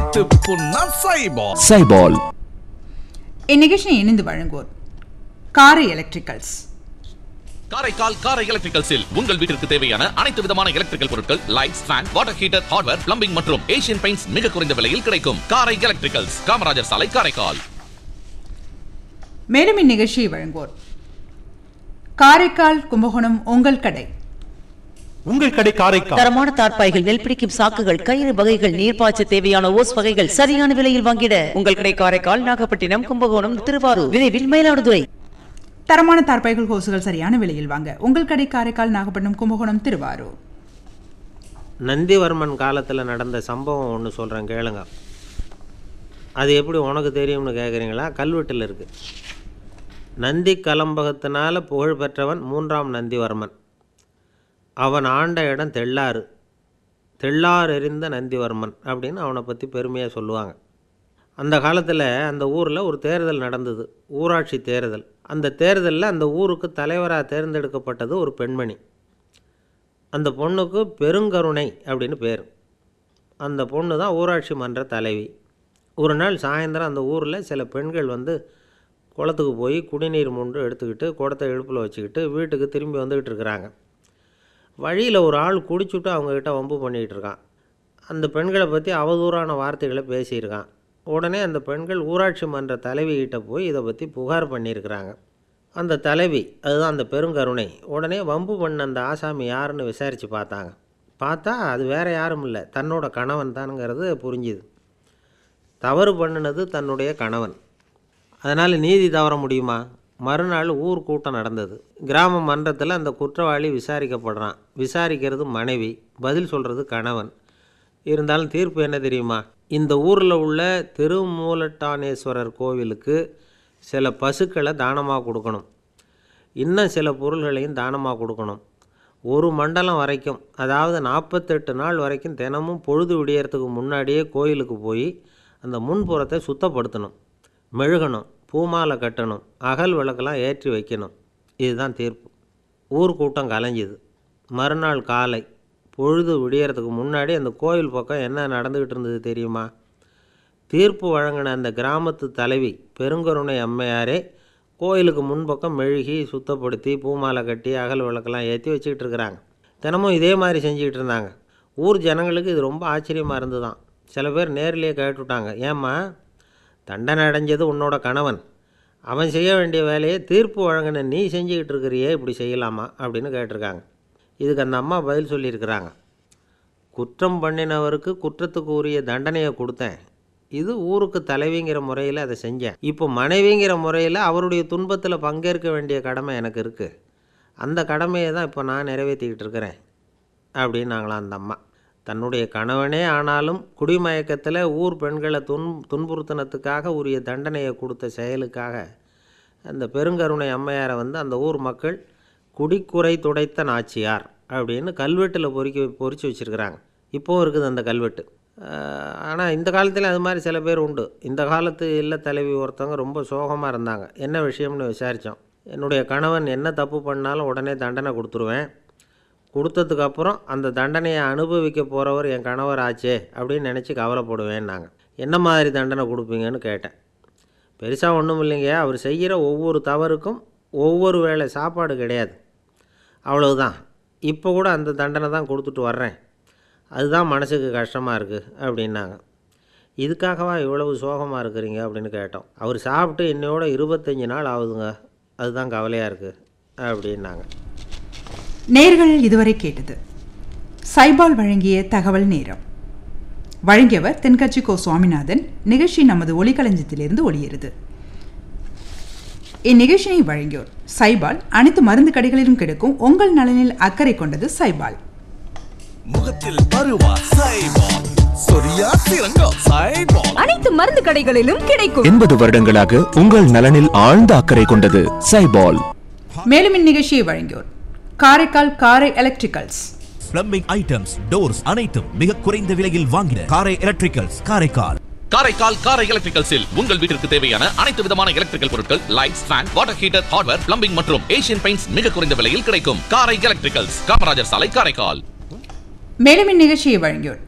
நேத்து புண்ணா சைபால் சைபால் இந்நிகழ்ச்சியை இணைந்து வழங்குவோர் காரை எலக்ட்ரிக்கல்ஸ் காரைக்கால் காரை எலக்ட்ரிக்கல்ஸில் உங்கள் வீட்டிற்கு தேவையான அனைத்து விதமான எலக்ட்ரிக்கல் பொருட்கள் lights fan water heater hardware plumbing மற்றும் ஏசியன் பெயிண்ட்ஸ் மிக குறைந்த விலையில் கிடைக்கும் காரை எலக்ட்ரிக்கல்ஸ் காமராஜர் சாலை காரைக்கால் மேலும் இந்நிகழ்ச்சியை வழங்குவோர் காரைக்கால் கும்பகோணம் உங்கள் கடை உங்கள் கடை காரைக்கால் தரமான தார்ப்பாய்கள் நெல் பிடிக்கும் சாக்குகள் கயிறு வகைகள் நீர்ப்பாய்ச்ச தேவையான ஓஸ் வகைகள் சரியான விலையில் வாங்கிட உங்கள் கடை காரைக்கால் நாகப்பட்டினம் கும்பகோணம் திருவாரூர் விரைவில் மயிலாடுதுறை தரமான தார்பாய்கள் ஹோசுகள் சரியான விலையில் வாங்க உங்கள் கடை காரைக்கால் நாகப்பட்டினம் கும்பகோணம் திருவாரூர் நந்திவர்மன் காலத்தில் நடந்த சம்பவம் ஒன்று சொல்கிறேன் கேளுங்க அது எப்படி உனக்கு தெரியும்னு கேட்குறீங்களா கல்வெட்டில் இருக்குது நந்தி கலம்பகத்தினால புகழ் பெற்றவன் மூன்றாம் நந்திவர்மன் அவன் ஆண்ட இடம் தெள்ளாறு தெள்ளார் எறிந்த நந்திவர்மன் அப்படின்னு அவனை பற்றி பெருமையாக சொல்லுவாங்க அந்த காலத்தில் அந்த ஊரில் ஒரு தேர்தல் நடந்தது ஊராட்சி தேர்தல் அந்த தேர்தலில் அந்த ஊருக்கு தலைவராக தேர்ந்தெடுக்கப்பட்டது ஒரு பெண்மணி அந்த பொண்ணுக்கு பெருங்கருணை அப்படின்னு பேர் அந்த பொண்ணு தான் ஊராட்சி மன்ற தலைவி ஒரு நாள் சாயந்தரம் அந்த ஊரில் சில பெண்கள் வந்து குளத்துக்கு போய் குடிநீர் மொண்டு எடுத்துக்கிட்டு குடத்தை இடுப்பில் வச்சுக்கிட்டு வீட்டுக்கு திரும்பி வந்துக்கிட்டு இருக்கிறாங்க வழியில் ஒரு ஆள் குடிச்சுட்டு அவங்கக்கிட்ட வம்பு பண்ணிகிட்டு இருக்கான் அந்த பெண்களை பற்றி அவதூறான வார்த்தைகளை பேசியிருக்கான் உடனே அந்த பெண்கள் ஊராட்சி மன்ற தலைவிகிட்ட போய் இதை பற்றி புகார் பண்ணியிருக்கிறாங்க அந்த தலைவி அதுதான் அந்த பெருங்கருணை உடனே வம்பு பண்ண அந்த ஆசாமி யாருன்னு விசாரித்து பார்த்தாங்க பார்த்தா அது வேறு யாரும் இல்லை தன்னோட கணவன் தானுங்கிறது புரிஞ்சுது தவறு பண்ணினது தன்னுடைய கணவன் அதனால் நீதி தவற முடியுமா மறுநாள் ஊர் கூட்டம் நடந்தது கிராம மன்றத்தில் அந்த குற்றவாளி விசாரிக்கப்படுறான் விசாரிக்கிறது மனைவி பதில் சொல்கிறது கணவன் இருந்தாலும் தீர்ப்பு என்ன தெரியுமா இந்த ஊரில் உள்ள திருமூலட்டானேஸ்வரர் கோவிலுக்கு சில பசுக்களை தானமாக கொடுக்கணும் இன்னும் சில பொருள்களையும் தானமாக கொடுக்கணும் ஒரு மண்டலம் வரைக்கும் அதாவது நாற்பத்தெட்டு நாள் வரைக்கும் தினமும் பொழுது விடியறதுக்கு முன்னாடியே கோயிலுக்கு போய் அந்த முன்புறத்தை சுத்தப்படுத்தணும் மெழுகணும் பூமாலை கட்டணும் அகல் விளக்கெல்லாம் ஏற்றி வைக்கணும் இதுதான் தீர்ப்பு ஊர் கூட்டம் கலைஞ்சுது மறுநாள் காலை பொழுது விடியறதுக்கு முன்னாடி அந்த கோயில் பக்கம் என்ன நடந்துக்கிட்டு இருந்தது தெரியுமா தீர்ப்பு வழங்கின அந்த கிராமத்து தலைவி பெருங்கருணை அம்மையாரே கோயிலுக்கு முன்பக்கம் மெழுகி சுத்தப்படுத்தி பூமாலை கட்டி அகல் விளக்கெல்லாம் ஏற்றி வச்சுக்கிட்டு இருக்கிறாங்க தினமும் இதே மாதிரி செஞ்சுக்கிட்டு இருந்தாங்க ஊர் ஜனங்களுக்கு இது ரொம்ப ஆச்சரியமாக இருந்துதான் சில பேர் நேர்லேயே கேட்டுவிட்டாங்க ஏம்மா தண்டனை அடைஞ்சது உன்னோட கணவன் அவன் செய்ய வேண்டிய வேலையை தீர்ப்பு வழங்கின நீ செஞ்சுக்கிட்டு இருக்கிறியே இப்படி செய்யலாமா அப்படின்னு கேட்டிருக்காங்க இதுக்கு அந்த அம்மா பதில் சொல்லியிருக்கிறாங்க குற்றம் பண்ணினவருக்கு குற்றத்துக்கு உரிய தண்டனையை கொடுத்தேன் இது ஊருக்கு தலைவிங்கிற முறையில் அதை செஞ்சேன் இப்போ மனைவிங்கிற முறையில் அவருடைய துன்பத்தில் பங்கேற்க வேண்டிய கடமை எனக்கு இருக்குது அந்த கடமையை தான் இப்போ நான் நிறைவேற்றிக்கிட்டு இருக்கிறேன் அப்படின்னாங்களாம் அந்த அம்மா தன்னுடைய கணவனே ஆனாலும் குடிமயக்கத்தில் ஊர் பெண்களை துன் துன்புறுத்தினத்துக்காக உரிய தண்டனையை கொடுத்த செயலுக்காக அந்த பெருங்கருணை அம்மையாரை வந்து அந்த ஊர் மக்கள் குடிக்குறை துடைத்த நாச்சியார் அப்படின்னு கல்வெட்டில் பொறிக்க பொறிச்சு வச்சுருக்கிறாங்க இப்போவும் இருக்குது அந்த கல்வெட்டு ஆனால் இந்த காலத்தில் அது மாதிரி சில பேர் உண்டு இந்த காலத்து இல்ல தலைவி ஒருத்தவங்க ரொம்ப சோகமாக இருந்தாங்க என்ன விஷயம்னு விசாரித்தோம் என்னுடைய கணவன் என்ன தப்பு பண்ணாலும் உடனே தண்டனை கொடுத்துருவேன் கொடுத்ததுக்கு அப்புறம் அந்த தண்டனையை அனுபவிக்க போகிறவர் என் கணவர் ஆச்சே அப்படின்னு நினச்சி கவலைப்படுவேன் நாங்கள் என்ன மாதிரி தண்டனை கொடுப்பீங்கன்னு கேட்டேன் பெருசாக ஒன்றும் இல்லைங்க அவர் செய்கிற ஒவ்வொரு தவறுக்கும் ஒவ்வொரு வேளை சாப்பாடு கிடையாது அவ்வளவுதான் இப்போ கூட அந்த தண்டனை தான் கொடுத்துட்டு வர்றேன் அதுதான் மனசுக்கு கஷ்டமாக இருக்குது அப்படின்னாங்க இதுக்காகவா இவ்வளவு சோகமாக இருக்கிறீங்க அப்படின்னு கேட்டோம் அவர் சாப்பிட்டு இன்னையோட இருபத்தஞ்சி நாள் ஆகுதுங்க அதுதான் கவலையாக இருக்குது அப்படின்னாங்க நேர்கள் இதுவரை கேட்டது சைபால் வழங்கிய தகவல் நேரம் வழங்கியவர் தென்கட்சி கோ சுவாமிநாதன் நிகழ்ச்சி நமது ஒளிக்களஞ்சியத்திலிருந்து ஒளியேறுது இந்நிகழ்ச்சியை வழங்கியோர் சைபால் அனைத்து மருந்து கடைகளிலும் கிடைக்கும் உங்கள் நலனில் அக்கறை கொண்டது சைபால் முகத்தில் பருவா சைபால் சொரியா சிறங்கா சைபால் அனைத்து மருந்து கடைகளிலும் கிடைக்கும் எண்பது வருடங்களாக உங்கள் நலனில் ஆழ்ந்த அக்கறை கொண்டது சைபால் மேலும் இந்நிகழ்ச்சியை வழங்கியோர் காரைக்கால் காரை எலக்ட்ரிக்கல்ஸ் பிளம்பிங் ஐட்டம்ஸ் டோர்ஸ் அனைத்தும் மிக குறைந்த விலையில் வாங்கின காரை எலக்ட்ரிக்கல்ஸ் காரைக்கால் காரைக்கால் காரை எலக்ட்ரிக்கல்ஸில் உங்கள் வீட்டிற்கு தேவையான அனைத்து விதமான எலக்ட்ரிக்கல் பொருட்கள் lights fan water heater hardware plumbing மற்றும் ஏசியன் பெயிண்ட்ஸ் மிக குறைந்த விலையில் கிடைக்கும் காரை எலக்ட்ரிக்கல்ஸ் காமராஜர் சாலை காரைக்கால் மேலும் இந்நிகழ்ச்சியை வழங்கியோர்